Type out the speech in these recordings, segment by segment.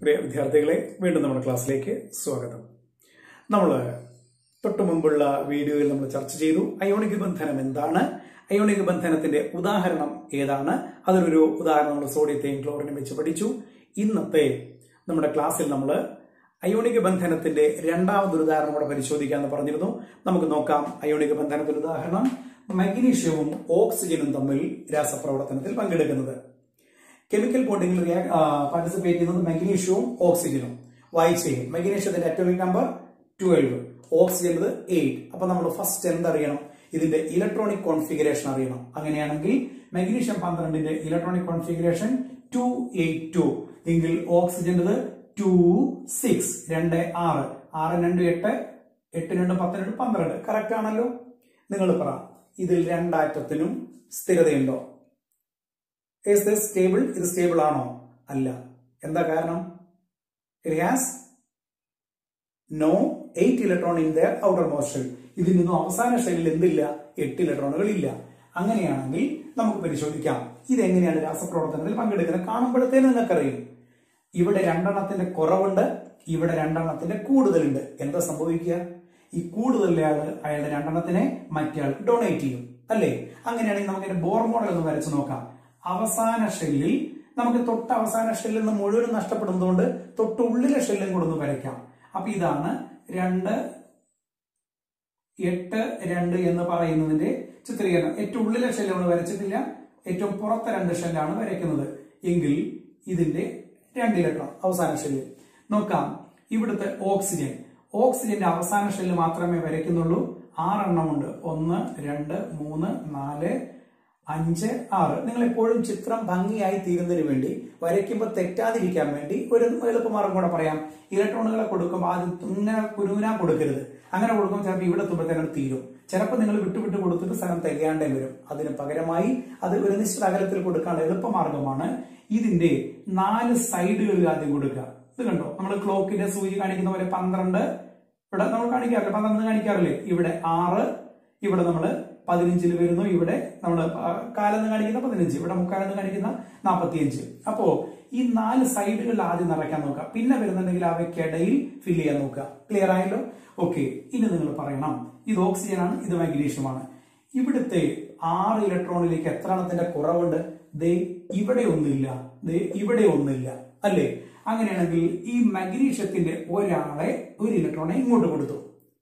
പ്രിയ വിദ്യാർത്ഥികളെ വീണ്ടും നമ്മുടെ ക്ലാസ്സിലേക്ക് സ്വാഗതം നമ്മൾ തൊട്ടു മുമ്പുള്ള വീഡിയോയിൽ നമ്മൾ ചർച്ച ചെയ്തു അയോണിക് ബന്ധനം എന്താണ് അയോണിക് ബന്ധനത്തിന്റെ ഉദാഹരണം ഏതാണ് അതിലൊരു ഉദാഹരണം നമ്മൾ സോഡിയത്തെയും ക്ലോറിനെയും വെച്ച് പഠിച്ചു ഇന്നത്തെ നമ്മുടെ ക്ലാസ്സിൽ നമ്മൾ അയോണിക് ബന്ധനത്തിന്റെ രണ്ടാമതൊരു ഉദാഹരണം കൂടെ പരിശോധിക്കാമെന്ന് പറഞ്ഞിരുന്നു നമുക്ക് നോക്കാം അയോണിക് ബന്ധനത്തിന്റെ ഉദാഹരണം മഗ്നീഷ്യവും ഓക്സിജനും തമ്മിൽ രാസപ്രവർത്തനത്തിൽ പങ്കെടുക്കുന്നത് കെമിക്കൽ ബോണ്ടിങ്ങിൽ പാർട്ടിസിപ്പേറ്റ് ചെയ്യുന്നത് മഗ്നീഷ്യവും ഓക്സിജനും വായിച്ചേ മഗ്നീഷ്യത്തിന്റെ അറ്റോമിക് നമ്പർ ട്വൽവ് ഓക്സിജന്റെ എയ്റ്റ് അപ്പൊ നമ്മൾ ഫസ്റ്റ് എന്തറിയണം ഇതിന്റെ ഇലക്ട്രോണിക് കോൺഫിഗറേഷൻ അറിയണം അങ്ങനെയാണെങ്കിൽ മഗ്നീഷ്യം പന്ത്രണ്ടിന്റെ electronic configuration two eight two എങ്കിൽ ഓക്സിജന്റെ ടു സിക്സ് രണ്ട് ആറ് ആറ് രണ്ട് എട്ട് എട്ട് രണ്ട് പത്ത് രണ്ട് പന്ത്രണ്ട് കറക്റ്റ് ആണല്ലോ നിങ്ങൾ പറ ഇതിൽ രണ്ടാറ്റത്തിനും സ്ഥിരതയുണ്ടോ ഇസ് ദിസ് സ്റ്റേബിൾ ഇത് സ്റ്റേബിൾ ആണോ അല്ല എന്താ കാരണം it has no eight electron in the outermost shell ഇതിൽ നിന്നും അവസാന ഷെല്ലിൽ എന്തില്ല എട്ട് ഇലക്ട്രോണുകൾ ഇല്ല അങ്ങനെയാണെങ്കിൽ നമുക്ക് പരിശോധിക്കാം ഇതെങ്ങനെയാണ് രാസപ്രവർത്തനത്തിൽ പങ്കെടുക്കുന്നത് കാണുമ്പോഴത്തേന് നിങ്ങൾക്കറിയും ഇവിടെ രണ്ടെണ്ണത്തിന്റെ കുറവുണ്ട് ഇവിടെ രണ്ടെണ്ണത്തിന്റെ കൂടുതലുണ്ട് എന്താ സംഭവിക്കുക ഈ കൂടുതലുള്ള ആള് അയാളുടെ രണ്ടെണ്ണത്തിനെ മറ്റേയാൾക്ക് ഡൊണേറ്റ് ചെയ്യും അല്ലേ അങ്ങനെയാണെങ്കിൽ നമുക്ക് ഇതിന്റെ ബോർ മോഡൽ ഒന്ന് വരച്ചു നോക്കാം അവസാന ഷെല്ലിൽ നമുക്ക് തൊട്ട് അവസാന ഷെല്ലിൽ നിന്ന് മുഴുവൻ നഷ്ടപ്പെടുന്നതുകൊണ്ട് തൊട്ട് ഉള്ളിലെ ഷെല്ലും കൂടെ ഒന്ന് വരയ്ക്കാം അപ്പൊ ഇതാണ് രണ്ട് എട്ട് രണ്ട് എന്ന് പറയുന്നതിന്റെ ചിത്രീകരണം ഏറ്റവും ഉള്ളിലെ ഷെല്ല് നമ്മൾ വരച്ചിട്ടില്ല ഏറ്റവും പുറത്തെ രണ്ട് ഷെല്ലാണ് വരയ്ക്കുന്നത് എങ്കിൽ ഇതിന്റെ രണ്ട് ഇലക്ട്രോൺ അവസാന ഷെല്ല് നോക്കാം ഇവിടുത്തെ ഓക്സിജൻ ഓക്സിജന്റെ അവസാന ഷെല്ല് മാത്രമേ വരയ്ക്കുന്നുള്ളൂ ആറെണ്ണം ഉണ്ട് ഒന്ന് രണ്ട് മൂന്ന് നാല് അഞ്ച് ആറ് നിങ്ങൾ എപ്പോഴും ചിത്രം ഭംഗിയായി തീരുന്നതിന് വേണ്ടി വരയ്ക്കുമ്പോൾ തെറ്റാതിരിക്കാൻ വേണ്ടി ഒരു എളുപ്പമാർഗം കൂടെ പറയാം ഇലക്ട്രോണുകളെ കൊടുക്കുമ്പോൾ ആദ്യം ഇങ്ങനെ കുരുവിനാ കൊടുക്കരുത് അങ്ങനെ കൊടുക്കുമ്പോൾ ചിലപ്പോൾ ഇവിടെ എത്തുമ്പോഴത്തേനും തീരും ചിലപ്പോൾ നിങ്ങൾ വിട്ടുവിട്ട് കൊടുത്തിട്ട് സ്ഥലം തികയാണ്ടേ വരും അതിന് പകരമായി അത് ഒരു നിശ്ചിത അകലത്തിൽ കൊടുക്കാനുള്ള എളുപ്പമാർഗമാണ് ഇതിന്റെ നാല് സൈഡുകളിൽ ആദ്യം കൊടുക്കുക ഇത് കണ്ടോ നമ്മൾ ക്ലോക്കിന്റെ സൂചി കാണിക്കുന്ന പോലെ പന്ത്രണ്ട് ഇവിടെ നമ്മൾ കാണിക്കാറില്ല പന്ത്രണ്ട് കാണിക്കാറില്ലേ ഇവിടെ ആറ് ഇവിടെ നമ്മൾ പതിനഞ്ചിൽ വരുന്നു ഇവിടെ നമ്മൾ കാലെന്ന് കാണിക്കുന്ന പതിനഞ്ച് ഇവിടെ മുക്കാലെന്ന് കാണിക്കുന്ന നാൽപ്പത്തിയഞ്ച് അപ്പോ ഈ നാല് സൈഡുകളിൽ ആദ്യം നിറയ്ക്കാൻ നോക്കുക പിന്നെ വരുന്നുണ്ടെങ്കിൽ അവയ്ക്കിടയിൽ ഫില്ല് ചെയ്യാൻ നോക്കുക ക്ലിയർ ആയല്ലോ ഓക്കെ ഇനി നിങ്ങൾ പറയണം ഇത് ഓക്സിജൻ ആണ് ഇത് മാഗ്നീഷ്യമാണ് ഇവിടുത്തെ ആറ് ഇലക്ട്രോണിലേക്ക് എത്ര എണ്ണത്തിന്റെ കുറവുണ്ട് ദേ ഇവിടെ ഒന്നില്ല ദേ ഇവിടെ ഒന്നില്ല അല്ലേ അങ്ങനെയാണെങ്കിൽ ഈ മഗ്നീഷ്യത്തിന്റെ ഒരാളെ ഒരു ഇലക്ട്രോണെ ഇങ്ങോട്ട് കൊടുത്തു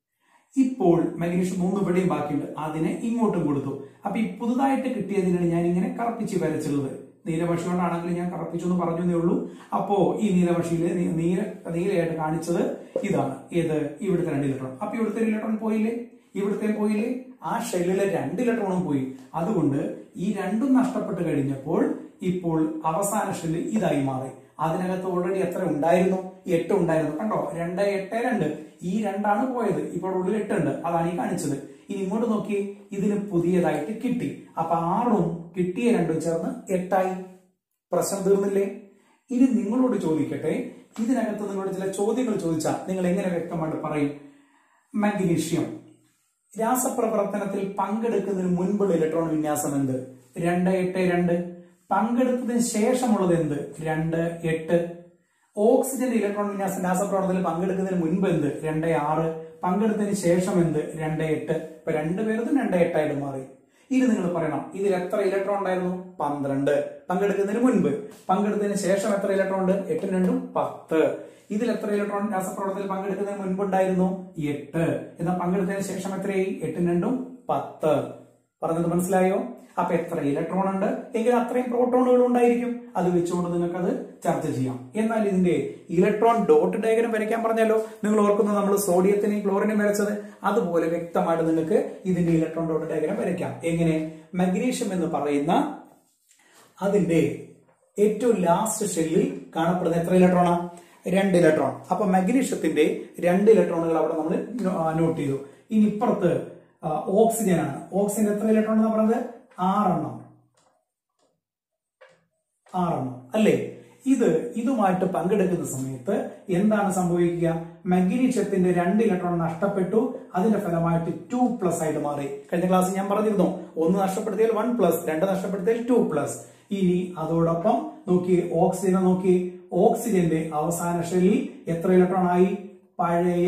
ഇപ്പോൾ മഗ്നീഷ്യം മൂന്ന് ഇവിടെയും ബാക്കിയുണ്ട് അതിനെ ഇങ്ങോട്ടും കൊടുത്തു അപ്പൊ ഈ പുതുതായിട്ട് കിട്ടിയതിനാണ് ഞാൻ ഇങ്ങനെ കറപ്പിച്ച് വരച്ചുള്ളത് നീലപക്ഷി കൊണ്ടാണെങ്കിൽ ഞാൻ കറപ്പിച്ചു എന്ന് പറഞ്ഞേ ഉള്ളൂ അപ്പോ ഈ നീലപക്ഷിയില് നീല നീലയായിട്ട് കാണിച്ചത് ഇതാണ് ഏത് ഇവിടുത്തെ രണ്ട് ഇലക്ട്രോൺ അപ്പൊ ഇവിടുത്തെ ഒരു ഇലക്ട്രോൺ പോയില്ലേ ഇവിടുത്തെ പോയില്ലേ ആ ഷെല്ലിലെ രണ്ട് ഇലക്ട്രോണും പോയി അതുകൊണ്ട് ഈ രണ്ടും നഷ്ടപ്പെട്ട് കഴിഞ്ഞപ്പോൾ ഇപ്പോൾ അവസാന ഷെല്ല് ഇതായി മാറി അതിനകത്ത് ഓൾറെഡി എത്ര ഉണ്ടായിരുന്നു എട്ട് ഉണ്ടായിരുന്നു കണ്ടോ രണ്ട് എട്ട് രണ്ട് ഈ രണ്ടാണ് പോയത് ഇപ്പോൾ ഉള്ളിൽ എട്ടുണ്ട് അതാണ് ഈ കാണിച്ചത് ഇനി ഇങ്ങോട്ട് നോക്കി ഇതിന് പുതിയതായിട്ട് കിട്ടി അപ്പൊ ആറും കിട്ടിയ രണ്ടും ചേർന്ന് എട്ടായി പ്രശ്നം തീർന്നില്ലേ ഇനി നിങ്ങളോട് ചോദിക്കട്ടെ ഇതിനകത്ത് നിങ്ങളോട് ചില ചോദ്യങ്ങൾ ചോദിച്ചാൽ നിങ്ങൾ എങ്ങനെ വ്യക്തമായിട്ട് പറയും മഗ്നീഷ്യം രാസപ്രവർത്തനത്തിൽ പങ്കെടുക്കുന്നതിന് മുൻപുള്ള ഇലക്ട്രോൺ വിന്യാസം എന്ത് രണ്ട് എട്ട് രണ്ട് പങ്കെടുത്തതിന് ശേഷമുള്ളത് എന്ത് രണ്ട് എട്ട് ഓക്സിജന്റെ ഇലക്ട്രോൺ വിന്യാസം രാസപ്രവർത്തനത്തിൽ പങ്കെടുക്കുന്നതിന് മുൻപ് എന്ത് രണ്ട് ആറ് പങ്കെടുത്തതിന് ശേഷം എന്ത് രണ്ട് എട്ട് ഇപ്പൊ രണ്ടുപേരതും രണ്ട് എട്ടായിട്ട് മാറി ഇനി നിങ്ങൾ പറയണം ഇതിൽ എത്ര ഇലക്ട്രോൺ ഉണ്ടായിരുന്നു പന്ത്രണ്ട് പങ്കെടുക്കുന്നതിന് മുൻപ് പങ്കെടുത്തതിന് ശേഷം എത്ര ഇലക്ട്രോൺ ഉണ്ട് എട്ടും രണ്ടും പത്ത് ഇതിൽ എത്ര ഇലക്ട്രോൺ രാസപ്രവർത്തനത്തിൽ പങ്കെടുക്കുന്നതിന് മുൻപുണ്ടായിരുന്നു എട്ട് എന്നാൽ പങ്കെടുത്തതിന് ശേഷം എത്രയായി എട്ടും രണ്ടും പത്ത് പറഞ്ഞത് മനസ്സിലായോ അപ്പൊ എത്ര ഇലക്ട്രോൺ ഉണ്ട് എങ്കിൽ അത്രയും പ്രോട്ടോണുകൾ ഉണ്ടായിരിക്കും അത് വെച്ചുകൊണ്ട് നിങ്ങൾക്ക് അത് ചർച്ച ചെയ്യാം എന്നാൽ ഇതിന്റെ ഇലക്ട്രോൺ ഡോട്ട് ഡയഗ്രം വരയ്ക്കാൻ പറഞ്ഞല്ലോ നിങ്ങൾ ഓർക്കുന്നത് നമ്മൾ സോഡിയത്തിനെയും ക്ലോറിനെയും വരച്ചത് അതുപോലെ വ്യക്തമായിട്ട് നിങ്ങൾക്ക് ഇതിന്റെ ഇലക്ട്രോൺ ഡോട്ട് ഡയഗ്രം വരയ്ക്കാം എങ്ങനെ മഗ്നീഷ്യം എന്ന് പറയുന്ന അതിന്റെ ഏറ്റവും ലാസ്റ്റ് ഷെല്ലിൽ കാണപ്പെടുന്ന എത്ര ഇലക്ട്രോണാ രണ്ട് ഇലക്ട്രോൺ അപ്പൊ മഗ്നീഷ്യത്തിന്റെ രണ്ട് ഇലക്ട്രോണുകൾ അവിടെ നമ്മൾ നോട്ട് ചെയ്തു ഇനി ഇപ്പുറത്ത് ഓക്സിജൻ ആണ് ഓക്സിജൻ എത്ര ഇലക്ട്രോൺ എന്ന് പറഞ്ഞത് ആറെണ്ണം ആറെണ്ണം അല്ലേ ഇത് ഇതുമായിട്ട് പങ്കെടുക്കുന്ന സമയത്ത് എന്താണ് സംഭവിക്കുക മഗ്നീഷ്യത്തിന്റെ രണ്ട് ഇലക്ട്രോൺ നഷ്ടപ്പെട്ടു അതിന്റെ ഫലമായിട്ട് ടു പ്ലസ് ആയിട്ട് മാറി കഴിഞ്ഞ ക്ലാസ് ഞാൻ പറഞ്ഞിരുന്നു ഒന്ന് നഷ്ടപ്പെടുത്തിയാൽ വൺ പ്ലസ് രണ്ട് നഷ്ടപ്പെടുത്തിയാൽ ടു പ്ലസ് ഇനി അതോടൊപ്പം നോക്കി ഓക്സിജനെ നോക്കി ഓക്സിജന്റെ അവസാന ഷെല്ലിൽ എത്ര ഇലക്ട്രോൺ ആയി പഴയ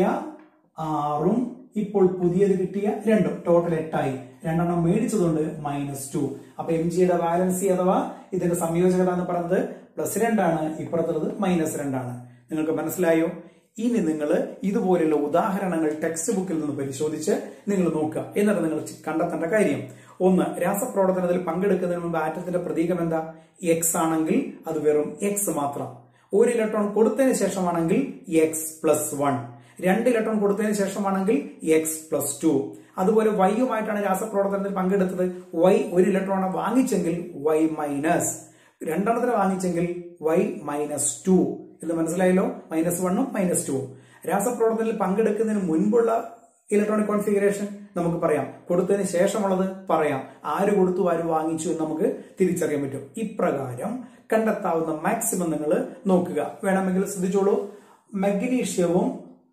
ആറും ഇപ്പോൾ പുതിയത് കിട്ടിയ രണ്ടും ടോട്ടൽ എട്ടായി രണ്ടെണ്ണം മേടിച്ചതുകൊണ്ട് മൈനസ് ടു അപ്പൊ എം ജിയുടെ വാലൻസി അഥവാ ഇതിന്റെ സംയോജകത എന്ന് പറയുന്നത് പ്ലസ് രണ്ടാണ് ഇപ്പുറത്തുള്ളത് മൈനസ് രണ്ടാണ് നിങ്ങൾക്ക് മനസ്സിലായോ ഇനി നിങ്ങൾ ഇതുപോലെയുള്ള ഉദാഹരണങ്ങൾ ടെക്സ്റ്റ് ബുക്കിൽ നിന്ന് പരിശോധിച്ച് നിങ്ങൾ നോക്കുക എന്നിട്ട് നിങ്ങൾ ചി- കണ്ടെത്തേണ്ട കാര്യം ഒന്ന് രാസപ്രവർത്തനത്തിൽ പങ്കെടുക്കുന്നതിന് മുമ്പ് ആറ്റത്തിന്റെ പ്രതീകം എന്താ എക്സ് ആണെങ്കിൽ അത് വെറും എക്സ് മാത്രം ഒരു ഇലക്ട്രോൺ കൊടുത്തതിന് ശേഷമാണെങ്കിൽ എക്സ് പ്ലസ് വൺ രണ്ട് ഇലക്ട്രോൺ കൊടുത്തതിന് ശേഷമാണെങ്കിൽ എക്സ് പ്ലസ് ടു അതുപോലെ വൈയുമായിട്ടാണ് രാസപ്രവർത്തനത്തിൽ പങ്കെടുത്തത് വൈ ഒരു ഇലക്ട്രോൺ വാങ്ങിച്ചെങ്കിൽ വൈ മൈനസ് രണ്ടെണ്ണത്തിന് വാങ്ങിച്ചെങ്കിൽ വൈ മൈനസ് ടു ഇത് മനസ്സിലായല്ലോ മൈനസ് വണ്ണും മൈനസ് ടു രാസപ്രവർത്തനത്തിൽ പങ്കെടുക്കുന്നതിന് മുൻപുള്ള ഇലക്ട്രോണിക് കോൺഫിഗറേഷൻ നമുക്ക് പറയാം കൊടുത്തതിന് ശേഷമുള്ളത് പറയാം ആര് കൊടുത്തു ആര് വാങ്ങിച്ചു എന്ന് നമുക്ക് തിരിച്ചറിയാൻ പറ്റും ഇപ്രകാരം കണ്ടെത്താവുന്ന മാക്സിമം നിങ്ങൾ നോക്കുക വേണമെങ്കിൽ ശ്രദ്ധിച്ചോളൂ മഗ്നീഷ്യവും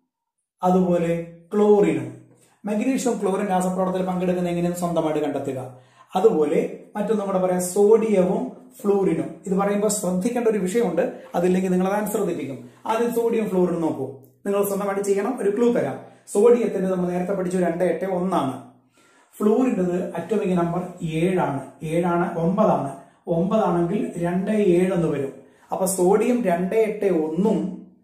അതുപോലെ ക്ലോറിനും മഗ്നീഷ്യവും ക്ലോറിൻ രാസപ്രവർത്തനത്തിൽ പങ്കെടുക്കുന്ന എങ്ങനെയെന്ന് സ്വന്തമായിട്ട് കണ്ടെത്തുക അതുപോലെ മറ്റൊന്നും കൂടെ പറയാം സോഡിയവും ഫ്ലൂറിനും ഇത് പറയുമ്പോൾ ശ്രദ്ധിക്കേണ്ട ഒരു വിഷയമുണ്ട് അതില്ലെങ്കിൽ നിങ്ങൾ അത് ആൻസർ തെറ്റിക്കും ആദ്യം സോഡിയം ഫ്ലൂറിനും നോക്കൂ നിങ്ങൾ സ്വന്തമായിട്ട് ചെയ്യണം ഒരു ക്ലൂ തരാം സോഡിയത്തിന്റെ നമ്മൾ നേരത്തെ പഠിച്ചു രണ്ട് എട്ട് ഒന്നാണ് ഫ്ലൂറിൻ്റെത് അറ്റോമിക് നമ്പർ ഏഴാണ് ഏഴാണ് ഒമ്പതാണ് ഒമ്പതാണെങ്കിൽ രണ്ട് ഏഴ് എന്ന് വരും അപ്പൊ സോഡിയം രണ്ട് എട്ട് ഒന്നും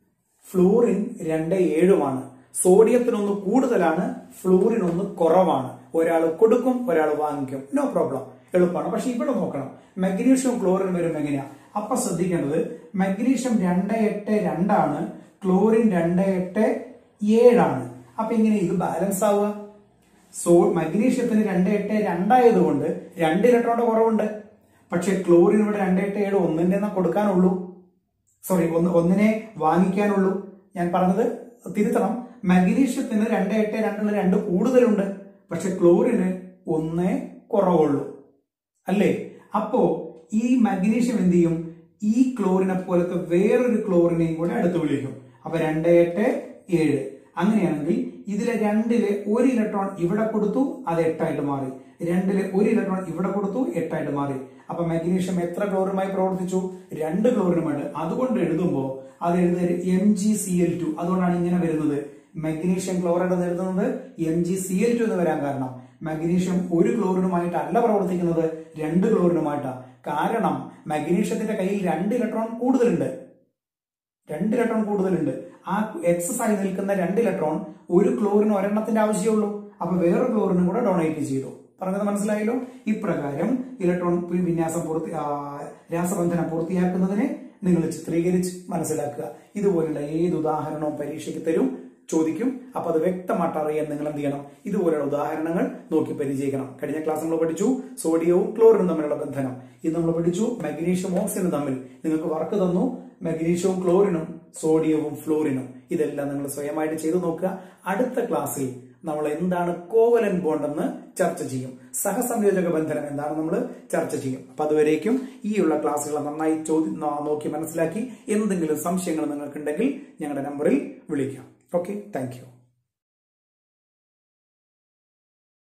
ഫ്ലൂറിൻ രണ്ട് ഏഴുമാണ് സോഡിയത്തിനൊന്ന് കൂടുതലാണ് ഫ്ലൂറിൻ ഒന്ന് കുറവാണ് ഒരാൾ കൊടുക്കും ഒരാൾ വാങ്ങിക്കും നോ പ്രോബ്ലം എളുപ്പമാണ് പക്ഷെ ഇവിടെ നോക്കണം മഗ്നീഷ്യം ക്ലോറിൻ വരും എങ്ങനെയാ അപ്പൊ ശ്രദ്ധിക്കേണ്ടത് മഗ്നീഷ്യം രണ്ട് എട്ട് രണ്ടാണ് ക്ലോറിൻ രണ്ട് എട്ട് ഏഴാണ് അപ്പൊ ഇങ്ങനെ ഇത് ബാലൻസ് ആവുക സോ മഗ്നീഷ്യത്തിന് രണ്ട് എട്ട് രണ്ടായതുകൊണ്ട് രണ്ട് ഇലക്ട്രോണിന്റെ കുറവുണ്ട് പക്ഷെ ക്ലോറിൻ ഇവിടെ രണ്ട് എട്ട് ഏഴ് ഒന്നിന്റെ എന്നാ കൊടുക്കാനുള്ളൂ സോറി ഒന്ന് ഒന്നിനെ വാങ്ങിക്കാനുള്ളൂ ഞാൻ പറഞ്ഞത് തിരുത്തണം മഗ്നീഷ്യത്തിന് രണ്ട് എട്ട് രണ്ടുള്ള രണ്ട് കൂടുതലുണ്ട് പക്ഷെ ക്ലോറിന് ഒന്നേ കുറവുള്ളൂ അല്ലേ അപ്പോ ഈ മഗ്നീഷ്യം എന്ത് ചെയ്യും ഈ ക്ലോറിനെ പോലത്തെ വേറൊരു ക്ലോറിനെയും കൂടെ അടുത്ത് വിളിക്കും അപ്പൊ രണ്ട് എട്ട് ഏഴ് അങ്ങനെയാണെങ്കിൽ ഇതിലെ രണ്ടിലെ ഒരു ഇലക്ട്രോൺ ഇവിടെ കൊടുത്തു അത് എട്ടായിട്ട് മാറി രണ്ടിലെ ഒരു ഇലക്ട്രോൺ ഇവിടെ കൊടുത്തു എട്ടായിട്ട് മാറി അപ്പൊ മഗ്നീഷ്യം എത്ര ക്ലോറിനുമായി പ്രവർത്തിച്ചു രണ്ട് ക്ലോറിനുമായിട്ട് അതുകൊണ്ട് എഴുതുമ്പോൾ അത് എഴുതുന്നത് M G C L two അതുകൊണ്ടാണ് ഇങ്ങനെ വരുന്നത് മഗ്നീഷ്യം ക്ലോറൈഡ് എന്ന് എഴുതുന്നത് M G C L two എന്ന് വരാൻ കാരണം മഗ്നീഷ്യം ഒരു ക്ലോറിനുമായിട്ടല്ല പ്രവർത്തിക്കുന്നത് രണ്ട് ക്ലോറിനുമായിട്ടാണ് കാരണം മഗ്നീഷ്യത്തിന്റെ കയ്യിൽ രണ്ട് ഇലക്ട്രോൺ കൂടുതലുണ്ട് രണ്ട് ഇലക്ട്രോൺ കൂടുതലുണ്ട് ആ എക്സസ് ആയി നിൽക്കുന്ന രണ്ട് ഇലക്ട്രോൺ ഒരു ക്ലോറിന് ഒരെണ്ണത്തിന്റെ ആവശ്യമുള്ളൂ അപ്പൊ വേറെ ക്ലോറിനും കൂടെ ഡൊണേറ്റ് ചെയ്തു പറഞ്ഞത് മനസ്സിലായല്ലോ ഇപ്രകാരം ഇലക്ട്രോൺ വിന്യാസം പൂർത്തി ആ, രാസബന്ധനം പൂർത്തിയാക്കുന്നതിനെ നിങ്ങൾ ചിത്രീകരിച്ച് മനസ്സിലാക്കുക ഇതുപോലുള്ള ഏത് ഉദാഹരണവും പരീക്ഷയ്ക്ക് തരും ചോദിക്കും അപ്പൊ അത് വ്യക്തമായിട്ട് അറിയാൻ നിങ്ങൾ എന്ത് ചെയ്യണം ഇതുപോലെയുള്ള ഉദാഹരണങ്ങൾ നോക്കി പരിചയിക്കണം കഴിഞ്ഞ ക്ലാസ് നമ്മൾ പഠിച്ചു സോഡിയവും ക്ലോറിനും തമ്മിലുള്ള ബന്ധനം ഇത് നമ്മൾ പഠിച്ചു മഗ്നീഷ്യം ഓക്സിജനും തമ്മിൽ നിങ്ങൾക്ക് വർക്ക് തന്നു മഗ്നീഷ്യവും ക്ലോറിനും സോഡിയവും ഫ്ലോറിനും ഇതെല്ലാം നിങ്ങൾ സ്വയമായിട്ട് ചെയ്തു നോക്കുക അടുത്ത ക്ലാസ്സിൽ നമ്മൾ എന്താണ് കോവലൻ ബോണ്ട് എന്ന് ചർച്ച ചെയ്യും സഹസംയോജക ബന്ധനം എന്താണ് നമ്മൾ ചർച്ച ചെയ്യും അപ്പൊ അതുവരേക്കും ഈ ഉള്ള ക്ലാസ്സുകൾ നന്നായി ചോദ്യം നോക്കി മനസ്സിലാക്കി എന്തെങ്കിലും സംശയങ്ങൾ നിങ്ങൾക്കുണ്ടെങ്കിൽ ഞങ്ങളുടെ നമ്പറിൽ വിളിക്കാം ഓക്കെ താങ്ക്